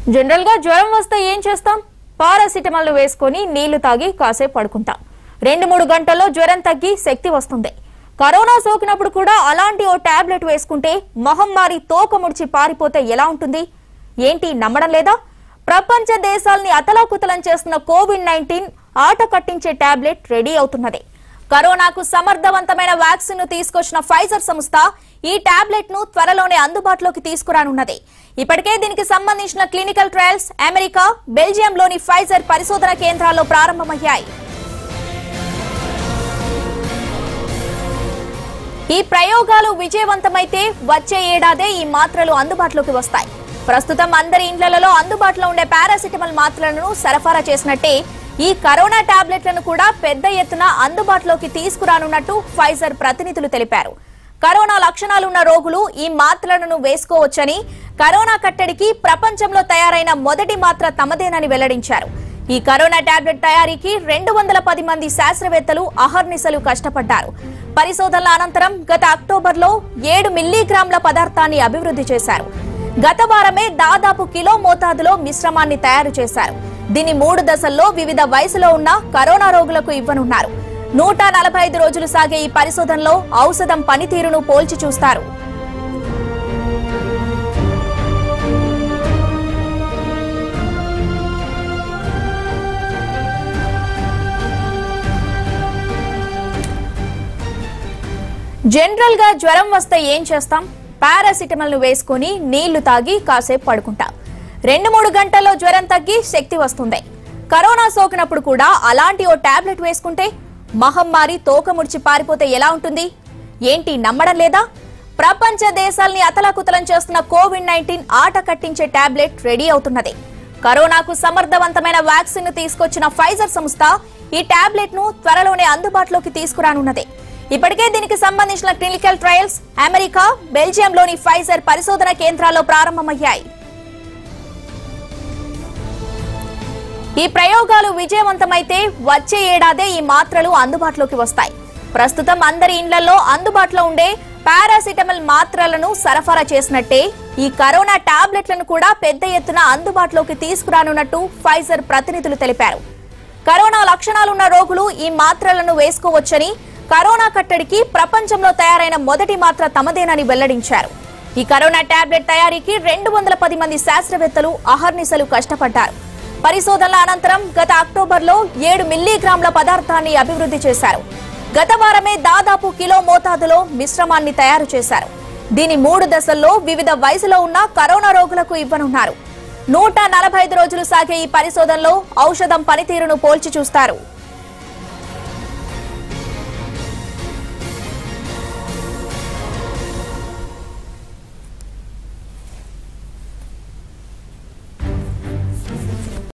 general గా జ్వరం వస్తే ఏం చేస్తాం పారాసిటమాల్ వేసుకొని నీళ్లు తాగి కాసేపు పడుకుంటాం రెండు మూడు గంటల్లో జ్వరం తగ్గి శక్తి వస్తుంది కరోనా సోకినప్పుడు కూడా అలాంటి ఓ టాబ్లెట్ వేసుకుంటే మహమ్మారి తోక ముడిచి పారిపోతే ఎలా ఉంటుంది ఏంటి నమ్మడం లేదా ప్రపంచ దేశాల్ని అతలాకుతలం చేస్తున్న కోవిడ్ నైన్టీన్ ఆట కట్టించే టాబ్లెట్ రెడీ అవుతున్నది కరోనాకు సమర్థవంతమైన వ్యాక్సిన్ ను తీసుకొచ్చిన ఫైజర్ సంస్థ ఈ టాబ్లెట్ ను త్వరలోనే అందుబాటులోకి తీసుకురానున్నది ఇప్పటికే దీనికి సంబంధించిన క్లినికల్ ట్రయల్స్ అమెరికా బెల్జియంలోని ఫైజర్ పరిశోధన కేంద్రాల్లో ప్రారంభమయ్యాయి ఈ ప్రయోగాలు విజయవంతమైతే వచ్చే ఏడాదే ఈ మాత్రలు అందుబాటులోకి వస్తాయి ప్రస్తుతం అందరి ఇండ్లలో అందుబాటులో ఉండే పారాసిటమాల్ మాత్రలను సరఫరా చేసినట్టే ఈ కరోనా టాబ్లెట్లను కూడా పెద్ద ఎత్తున అందుబాటులోకి తీసుకురానున్నట్టు ఫైజర్ ప్రతినిధులు తెలిపారు కరోనా లక్షణాలున్న రోగులు ఈ మాత్రలను వేసుకోవచ్చని కరోనా కట్టడికి ప్రపంచంలో తయారైన మొదటి మాత్ర తమదేనని వెల్లడించారు ఈ కరోనా టాబ్లెట్ తయారీకి రెండు వందల పది మంది శాస్త్రవేత్తలు అహర్నిశలు కష్టపడ్డారు పరిశోధనల అనంతరం గత అక్టోబర్లో ఏడు మిల్లీగ్రాముల పదార్థాన్ని అభివృద్ధి చేశారు గత వారమే దాదాపు కిలో మోతాదులో మిశ్రమాన్ని తయారు చేశారు దీన్ని మూడు దశల్లో వివిధ వయసులో ఉన్న కరోనా రోగులకు ఇవ్వనున్నారు నూట నలభై ఐదు రోజులు సాగే ఈ పరిశోధనలో ఔషధం పనితీరును పోల్చి చూస్తారు జనరల్ గా జ్వరం వస్తే ఏం చేస్తాం పారాసిటమాల్ ను వేసుకుని నీళ్లు తాగి కాసేపు పడుకుంటాం రెండు మూడు గంటల్లో జ్వరం తగ్గి శక్తి వస్తుంది కరోనా సోకినప్పుడు కూడా అలాంటి ఓ టాబ్లెట్ వేసుకుంటే మహమ్మారి తోక ముడిచి పారిపోతే ఎలా ఉంటుంది ఏంటి నమ్మడం లేదా ప్రపంచ దేశాల్ని అతలాకుతలం చేస్తున్న కోవిడ్ నైన్టీన్ ఆట కట్టించే టాబ్లెట్ రెడీ అవుతున్నది కరోనాకు సమర్థవంతమైన వ్యాక్సిన్ ను తీసుకొచ్చిన ఫైజర్ సంస్థ ఈ టాబ్లెట్ ను త్వరలోనే అందుబాటులోకి తీసుకురానున్నది ఇప్పటికే దీనికి సంబంధించిన క్లినికల్ ట్రయల్స్ అమెరికా బెల్జియంలోని ఫైజర్ పరిశోధన కేంద్రాల్లో ప్రారంభమయ్యాయి ఈ ప్రయోగాలు విజయవంతమైతే వచ్చే ఏడాదే ఈ మాత్రలు అందుబాటులోకి వస్తాయి ప్రస్తుతం అందరి ఇండ్లలో అందుబాటులో ఉండే పారాసిటమాల్ మాత్రలను సరఫరా చేసినట్టే ఈ కరోనా టాబ్లెట్లను కూడా పెద్ద ఎత్తున అందుబాటులోకి తీసుకురానున్నట్టు ఫైజర్ ప్రతినిధులు తెలిపారు కరోనా లక్షణాలున్న రోగులు ఈ మాత్రలను వేసుకోవచ్చని కరోనా కట్టడికి ప్రపంచంలో తయారైన మొదటి మాత్ర తమదేనని వెల్లడించారు ఈ కరోనా టాబ్లెట్ తయారీకి రెండు వందల పది మంది శాస్త్రవేత్తలు అహర్నిశలు కష్టపడ్డారు పరిశోధనల అనంతరం గత అక్టోబర్లో ఏడు మిల్లీగ్రాముల పదార్థాన్ని అభివృద్ధి చేశారు గత వారమే దాదాపు కిలో మోతాదులో మిశ్రమాన్ని తయారు చేశారు దీని మూడు దశల్లో వివిధ వయసులో ఉన్న కరోనా రోగులకు ఇవ్వనున్నారు నూట నలభై ఐదు రోజులు సాగే ఈ పరిశోధనలో ఔషధం పనితీరును పోల్చి చూస్తారు